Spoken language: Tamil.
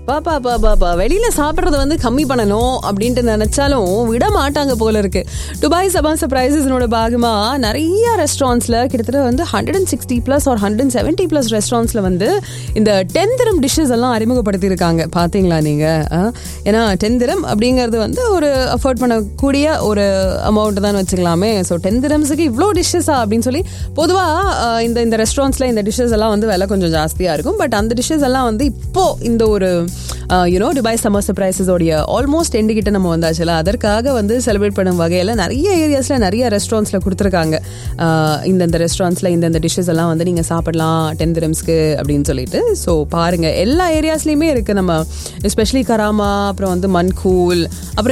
பாப்பா பாப்பா பா வெளியில சாப்பிட்றத வந்து கம்மி பண்ணணும் அப்படின்ட்டு நினைச்சாலும் விட மாட்டாங்க போல இருக்கு துபாய் சபா சர்ப்ரைசஸ்னோட பாகமா நிறைய ரெஸ்டாரண்ட்ஸ்ல கிட்டத்தட்ட வந்து ஹண்ட்ரட் அண்ட் சிக்ஸ்டி பிளஸ் ஒரு ஹண்ட்ரட் அண்ட் செவன்டி பிளஸ் ரெஸ்டாரண்ட்ஸ்ல வந்து இந்த டென் திரம் டிஷ்ஷஸ் எல்லாம் அறிமுகப்படுத்தி இருக்காங்க பாத்தீங்களா நீங்க ஆ? ஏன்னா டென் திரம் அப்படிங்கிறது வந்து ஒரு அஃபோர்ட் பண்ணக்கூடிய ஒரு அமௌண்ட் தான் வச்சுக்கலாமே ஸோ டென் திரம்ஸுக்கு இவ்வளோ டிஷ்ஷஸா அப்படின்னு சொல்லி பொதுவாக இந்த இந்த ரெஸ்டாரண்ட்ஸ்ல இந்த டிஷ்ஷஸ் எல்லாம் வந்து விலை கொஞ்சம் ஜாஸ்தியாக இருக்கும் பட் அந்த டிஷ்ஷஸ் எல்லாம் வந்து இப்போ இந்த ஒரு யூனோ துபாய் சம்மர் சர்ப்ரைசஸோடைய ஆல்மோஸ்ட் எண்டு கிட்ட நம்ம வந்தாச்சுல அதற்காக வந்து செலிப்ரேட் பண்ணும் வகையில் நிறைய ஏரியாஸில் நிறைய ரெஸ்டாரண்ட்ஸில் கொடுத்துருக்காங்க ஆஹ் இந்தந்த ரெஸ்டாரண்ட்ஸில் இந்தந்த டிஷ்ஷஸ் எல்லாம் வந்து நீங்கள் சாப்பிடலாம் டென் திரம்ஸ்க்கு அப்படின்னு சொல்லிட்டு ஸோ பாருங்கள் எல்லா ஏரியாஸ்லேயுமே இருக்குது நம்ம எஸ்பெஷலி கராமா அப்புறம் வந்து மன்கூல் அப்புறம்